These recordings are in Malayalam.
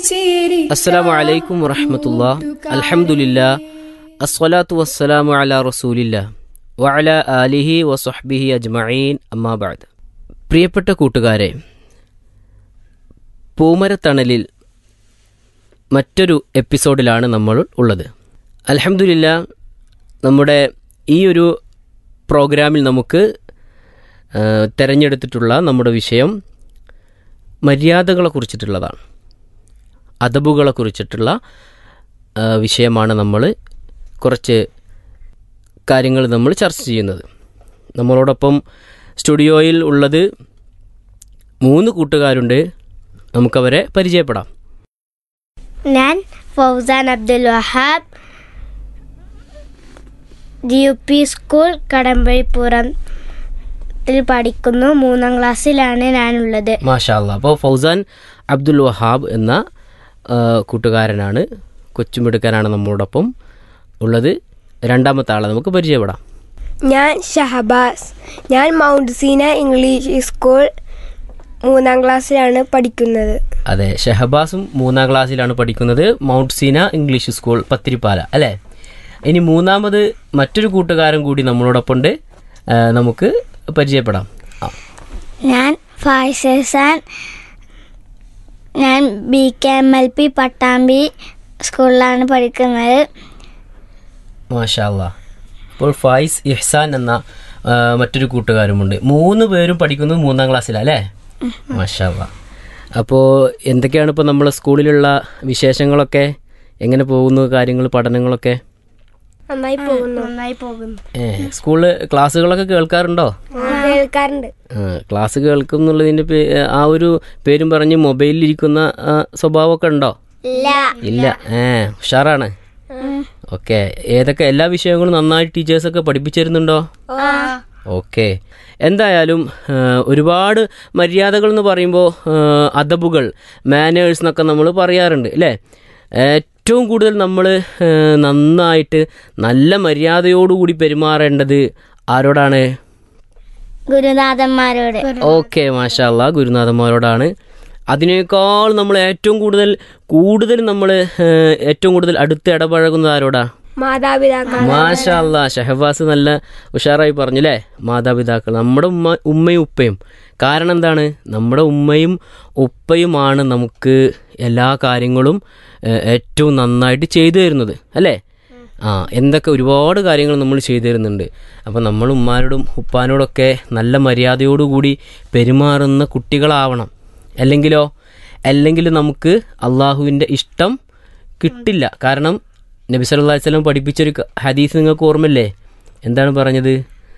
ചേരി അസ്സലാമു അലൈക്കും വറഹമത്തുള്ള അൽഹംദുലില്ല അസ്വലാത്തു വസ്സലാമു അല റസൂലില്ല വഅല ആലിഹി വസ്വഹ്ബിഹി അജ്മഈൻ അമ്മാബാദ് പ്രിയപ്പെട്ട കൂട്ടുകാരെ പൂമരത്തണലിൽ മറ്റൊരു എപ്പിസോഡിലാണ് നമ്മൾ ഉള്ളത് അൽഹംദുലില്ല നമ്മുടെ ഈ ഒരു പ്രോഗ്രാമിൽ നമുക്ക് ആ, തിരഞ്ഞെടുത്തിട്ടുള്ള നമ്മുടെ വിഷയം മര്യാദകളെ കുറിച്ചിട്ടുള്ളതാണ് അദബുകളെ കുറിച്ചിട്ടുള്ള ആ, വിഷയമാണ് നമ്മൾ കുറച്ച് കാര്യങ്ങൾ നമ്മൾ ചർച്ച ചെയ്യുന്നത് നമ്മളോടൊപ്പം സ്റ്റുഡിയോയിൽ ഉള്ളത് മൂന്ന് കൂട്ടുകാരുണ്ട് നമുക്കവരെ പരിചയപ്പെടാം ഞാൻ Fauzan Abdul Wahab G U P school കടമ്പഴിപ്പുറത്തിൽ പഠിക്കുന്നു മൂന്നാം ക്ലാസ്സിലാണ് ഞാനുള്ളത് മാഷാ അല്ലാ അപ്പോൾ ഫൗസാൻ അബ്ദുൽ വഹാബ് എന്ന ആ, കൂട്ടുകാരനാണ് കൊച്ചുമിടുക്കാനാണ് നമ്മളോടൊപ്പം ഉള്ളത് രണ്ടാമത്തെ ആളെ നമുക്ക് പരിചയപ്പെടാം ഞാൻ ഷഹബാസ് ഞാൻ മൗണ്ട് സീന ഇംഗ്ലീഷ് സ്കൂൾ മൂന്നാം ക്ലാസ്സിലാണ് പഠിക്കുന്നത് അതെ ഷഹബാസും മൂന്നാം ക്ലാസ്സിലാണ് പഠിക്കുന്നത് mount Seena English school Pathirippala അല്ലേ ഇനി മൂന്നാമത് മറ്റൊരു കൂട്ടുകാരൻ കൂടി നമ്മളോടൊപ്പം ഉണ്ട് ആ, നമുക്ക് പരിചയപ്പെടാം ആ, ഞാൻ ഫായ്സാൻ ഞാൻ B K M L P Pattambi സ്കൂളിലാണ് പഠിക്കുന്നത് മാഷാ അല്ലാ അപ്പോൾ ഫായിസ് ഇഹ്സാൻ എന്ന ആ, മറ്റൊരു കൂട്ടുകാരുമുണ്ട് മൂന്ന് പേരും പഠിക്കുന്നത് മൂന്നാം ക്ലാസ്സിലാണ് അല്ലേ മാഷാ അല്ലാ അപ്പോൾ എന്തൊക്കെയാണ് ഇപ്പോൾ നമ്മളെ സ്കൂളിലുള്ള വിശേഷങ്ങളൊക്കെ എങ്ങനെ പോകുന്നു കാര്യങ്ങൾ പഠനങ്ങളൊക്കെ നന്നായി പോകുന്നു നന്നായി പോകുന്നു ഏ സ്കൂളിൽ ക്ലാസ്സുകളൊക്കെ കേൾക്കാറുണ്ടോ കേൾക്കാറുണ്ട് ആ, ക്ലാസ് കേൾക്കും എന്നുള്ളതിൻ്റെ പേ- ആ ഒരു പേരും പറഞ്ഞ് മൊബൈലിലിരിക്കുന്ന ആ, സ്വഭാവമൊക്കെ ഉണ്ടോ ഇല്ല ഇല്ല ഏ ഉഷാറാണ് ഓക്കെ ഏതൊക്കെ എല്ലാ വിഷയങ്ങളും നന്നായി ടീച്ചേഴ്സൊക്കെ പഠിപ്പിച്ചു തരുന്നുണ്ടോ ഓക്കെ എന്തായാലും ആ, ഒരുപാട് മര്യാദകൾ എന്ന് പറയുമ്പോൾ അദബുകൾ മാനേഴ്സ് എന്നൊക്കെ നമ്മൾ പറയാറുണ്ട് അല്ലേ ഏറ്റവും കൂടുതൽ നമ്മൾ നന്നായിട്ട് നല്ല മര്യാദയോടുകൂടി പെരുമാറേണ്ടത് ആരോടാണ് ഗുരുനാഥന്മാരോട് ഓക്കെ മാഷാല്ല ഗുരുനാഥന്മാരോടാണ് അതിനേക്കാൾ നമ്മൾ ഏറ്റവും കൂടുതൽ കൂടുതൽ നമ്മൾ ഏറ്റവും കൂടുതൽ അടുത്ത് ഇടപഴകുന്നത് ആരോടാ മാതാപിതാക്കൾ മാഷാല്ല ഷഹബാസ് നല്ല ഉഷാറായി പറഞ്ഞല്ലേ മാതാപിതാക്കൾ നമ്മുടെ ഉമ്മ ഉമ്മയും ഉപ്പയും കാരണം എന്താണ് നമ്മുടെ ഉമ്മയും ഉപ്പയുമാണ് നമുക്ക് എല്ലാ കാര്യങ്ങളും ഏഹ്, ഏറ്റവും നന്നായിട്ട് ചെയ്തു തരുന്നത് അല്ലേ ആ എന്തൊക്കെ ഒരുപാട് കാര്യങ്ങൾ നമ്മൾ ചെയ്തു തരുന്നുണ്ട് അപ്പം നമ്മൾ ഉമ്മാനോടും ഉപ്പാനോടൊക്കെ നല്ല മര്യാദയോടുകൂടി പെരുമാറുന്ന കുട്ടികളാവണം അല്ലെങ്കിലോ അല്ലെങ്കിൽ നമുക്ക് അള്ളാഹുവിൻ്റെ ഇഷ്ടം കിട്ടില്ല കാരണം നബി സല്ലല്ലാഹു അലൈഹി വസല്ലം പഠിപ്പിച്ചൊരു ക- ഹദീസ് നിങ്ങൾക്ക് ഓർമ്മല്ലേ എന്താണ് പറഞ്ഞത്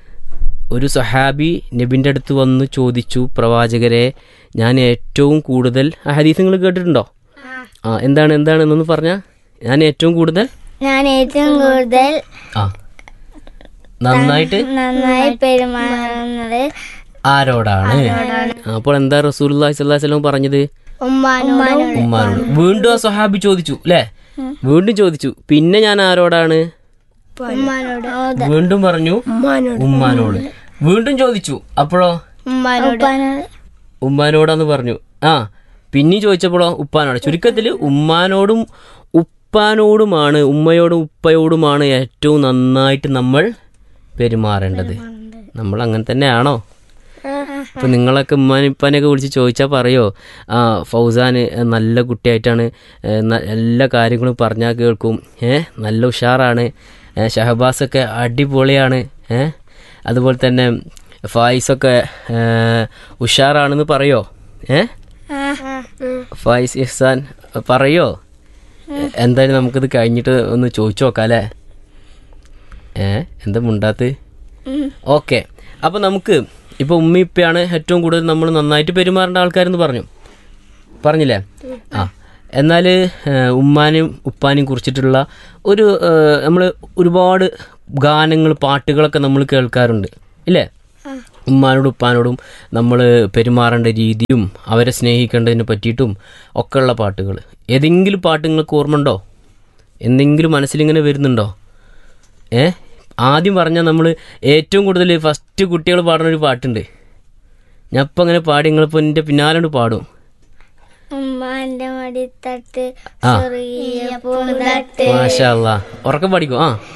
ഒരു സഹാബി നബിൻ്റെ അടുത്ത് വന്ന് ചോദിച്ചു പ്രവാചകരെ ഞാൻ ഏറ്റവും കൂടുതൽ ആ ഹദീസ് നിങ്ങൾ കേട്ടിട്ടുണ്ടോ ആ എന്താണ് എന്താണ് എന്നൊന്ന് പറഞ്ഞാൽ ഞാൻ ഏറ്റവും കൂടുതൽ ഞാൻ ഏറ്റവും കൂടുതൽ ആ നന്നായിട്ട് നന്നായി പെരുമാറുന്നത് ആരോടാണ് ആ, അപ്പോൾ എന്താ റസൂൽ വസല്ലം പറഞ്ഞത് ഉമ്മാനോട് ഉമ്മാനോട് വീണ്ടും ആ സ്വഹാബി ചോദിച്ചു അല്ലേ വീണ്ടും ചോദിച്ചു പിന്നെ ഞാൻ ആരോടാണ് ഉമ്മാനോട് വീണ്ടും പറഞ്ഞു ഉമ്മാനോട് വീണ്ടും ചോദിച്ചു അപ്പോഴോ ഉമ്മാനോട് ഉമ്മാനോടാന്ന് പറഞ്ഞു ആ പിന്നെ ചോദിച്ചപ്പോഴോ ഉപ്പാനോട് ചുരുക്കത്തിൽ ഉമ്മാനോടും ഉപ്പാനോടുമാണ് ഉമ്മയോടും ഉപ്പയോടുമാണ് ഏറ്റവും നന്നായിട്ട് നമ്മൾ പെരുമാറേണ്ടത് നമ്മൾ അങ്ങനെ തന്നെയാണോ ഇപ്പൊ നിങ്ങളൊക്കെ ഉമ്മാനും ഉപ്പാനെയൊക്കെ വിളിച്ച് ചോദിച്ചാൽ പറയോ ആ ഫൗസാന് നല്ല കുട്ടിയായിട്ടാണ് ഏ, ന- എല്ലാ കാര്യങ്ങളും പറഞ്ഞാൽ കേൾക്കും ഏ നല്ല ഉഷാറാണ് ഏ, ഷഹബാസൊക്കെ അടിപൊളിയാണ് ഏ അതുപോലെ തന്നെ ഫായിസൊക്കെ ഏ, ഉഷാറാണെന്ന് പറയോ ഏ ഫായിസ് ഇഹ്സാൻ പറയോ എന്തായാലും നമുക്കിത് കഴിഞ്ഞിട്ട് ഒന്ന് ചോദിച്ചു നോക്കാം അല്ലേ ഏ എന്താ മുണ്ടാത്ത് ഓക്കെ അപ്പോൾ നമുക്ക് ഇപ്പോൾ ഉമ്മ ഇപ്പയാണ് ഏറ്റവും കൂടുതൽ നമ്മൾ നന്നായിട്ട് പെരുമാറേണ്ട ആൾക്കാരെന്ന് പറഞ്ഞു പറഞ്ഞില്ലേ ആ എന്നാൽ ഉമ്മാനും ഉപ്പാനെയും കുറിച്ചിട്ടുള്ള ഒരു നമ്മൾ ഒരുപാട് ഗാനങ്ങൾ പാട്ടുകളൊക്കെ നമ്മൾ കേൾക്കാറുണ്ട് ഇല്ലേ ഉമ്മാനോടും ഉപ്പാനോടും നമ്മൾ പെരുമാറേണ്ട രീതിയും അവരെ സ്നേഹിക്കേണ്ടതിനെ പറ്റിയിട്ടും ഒക്കെയുള്ള പാട്ടുകൾ ഏതെങ്കിലും പാട്ട് നിങ്ങൾക്ക് ഓർമ്മ ഉണ്ടോ എന്തെങ്കിലും മനസ്സിലിങ്ങനെ വരുന്നുണ്ടോ ഏ ആദ്യം പറഞ്ഞാൽ നമ്മൾ ഏറ്റവും കൂടുതൽ ഫസ്റ്റ് കുട്ടികൾ പാടുന്ന ഒരു പാട്ടുണ്ട് ഞാൻ ഇപ്പം അങ്ങനെ പാടി നിങ്ങളിപ്പോൾ എൻ്റെ പിന്നാലോണ്ട് പാടും ഉമ്മാന്റെ മടിത്തട്ട് ആ. ചെറിയ പൂന്തട്ട് മാഷാ അല്ലാ ഉറക്കം പഠിക്കും ആ